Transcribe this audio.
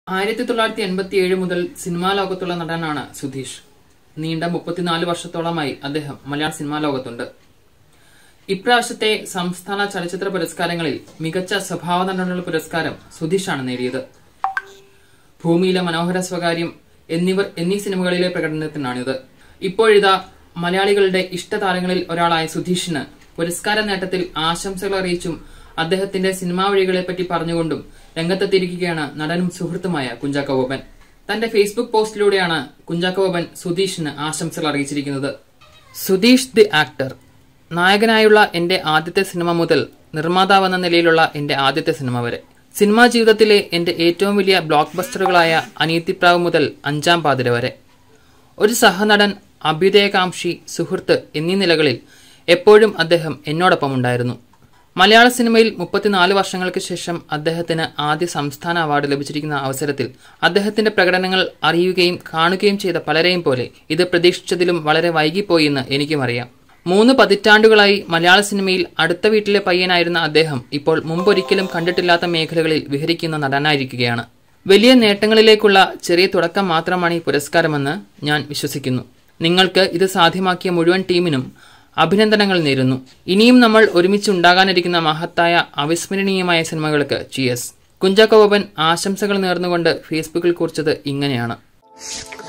ആയിരത്തി തൊള്ളായിരത്തി എൺപത്തി ഏഴ് മുതൽ സിനിമാ ലോകത്തുള്ള നടനാണ് സുധീഷ് നീണ്ട മുപ്പത്തിനാല് വർഷത്തോളമായി അദ്ദേഹം മലയാള സിനിമാ ലോകത്തുണ്ട് ഇപ്രാവശ്യത്തെ സംസ്ഥാന ചലച്ചിത്ര പുരസ്കാരങ്ങളിൽ മികച്ച സ്വഭാവ നടനുള്ള പുരസ്കാരം സുധീഷാണ് നേടിയത് ഭൂമിയിലെ മനോഹര സ്വകാര്യം എന്നിവർ എന്നീ സിനിമകളിലെ പ്രകടനത്തിനാണിത് ഇപ്പോഴിതാ മലയാളികളുടെ ഇഷ്ടതാരങ്ങളിൽ ഒരാളായ സുധീഷിന് പുരസ്കാര നേട്ടത്തിൽ ആശംസകൾ അറിയിച്ചും അദ്ദേഹത്തിന്റെ സിനിമാ വഴികളെപ്പറ്റി പറഞ്ഞുകൊണ്ടും രംഗത്തെത്തിയിരിക്കുകയാണ് നടനും സുഹൃത്തുമായ കുഞ്ചാക്കോ ബോബൻ തന്റെ ഫേസ്ബുക്ക് പോസ്റ്റിലൂടെയാണ് കുഞ്ചാക്കോ ബോബൻ സുധീഷിന് ആശംസകൾ അറിയിച്ചിരിക്കുന്നത് സുധീഷ് ദി ആക്ടർ നായകനായുള്ള എന്റെ ആദ്യത്തെ സിനിമ മുതൽ നിർമ്മാതാവെന്ന നിലയിലുള്ള എന്റെ ആദ്യത്തെ സിനിമ വരെ സിനിമാ ജീവിതത്തിലെ എന്റെ ഏറ്റവും വലിയ ബ്ലോക്ക് ബസ്റ്ററുകളായ അനിയത്തിപ്രാവ് മുതൽ അഞ്ചാം പാതിര വരെ ഒരു സഹനടൻ അഭ്യുദയകാംക്ഷി സുഹൃത്ത് എന്നീ നിലകളിൽ എപ്പോഴും അദ്ദേഹം എന്നോടൊപ്പം ഉണ്ടായിരുന്നു മലയാള സിനിമയിൽ മുപ്പത്തിനാല് വർഷങ്ങൾക്ക് ശേഷം അദ്ദേഹത്തിന് ആദ്യ സംസ്ഥാന അവാർഡ് ലഭിച്ചിരിക്കുന്ന അവസരത്തിൽ അദ്ദേഹത്തിന്റെ പ്രകടനങ്ങൾ അറിയുകയും കാണുകയും ചെയ്ത പലരെയും പോലെ ഇത് പ്രതീക്ഷിച്ചതിലും വളരെ വൈകിപ്പോയി എന്ന് എനിക്കും അറിയാം മൂന്ന് പതിറ്റാണ്ടുകളായി മലയാള സിനിമയിൽ അടുത്ത വീട്ടിലെ പയ്യനായിരുന്ന അദ്ദേഹം ഇപ്പോൾ മുമ്പൊരിക്കലും കണ്ടിട്ടില്ലാത്ത മേഖലകളിൽ വിഹരിക്കുന്ന നടനായിരിക്കുകയാണ് വലിയ നേട്ടങ്ങളിലേക്കുള്ള ചെറിയ തുടക്കം മാത്രമാണ് ഈ പുരസ്കാരമെന്ന് ഞാൻ വിശ്വസിക്കുന്നു നിങ്ങൾക്ക് ഇത് സാധ്യമാക്കിയ മുഴുവൻ ടീമിനും അഭിനന്ദനങ്ങൾ നേരുന്നു ഇനിയും നമ്മൾ ഒരുമിച്ചുണ്ടാകാനിരിക്കുന്ന മഹത്തായ അവിസ്മരണീയമായ സിനിമകൾക്ക് ചിയസ് കുഞ്ചാക്കോ ബോബൻ ആശംസകൾ നേർന്നുകൊണ്ട് ഫേസ്ബുക്കിൽ കുറിച്ചത് ഇങ്ങനെയാണ്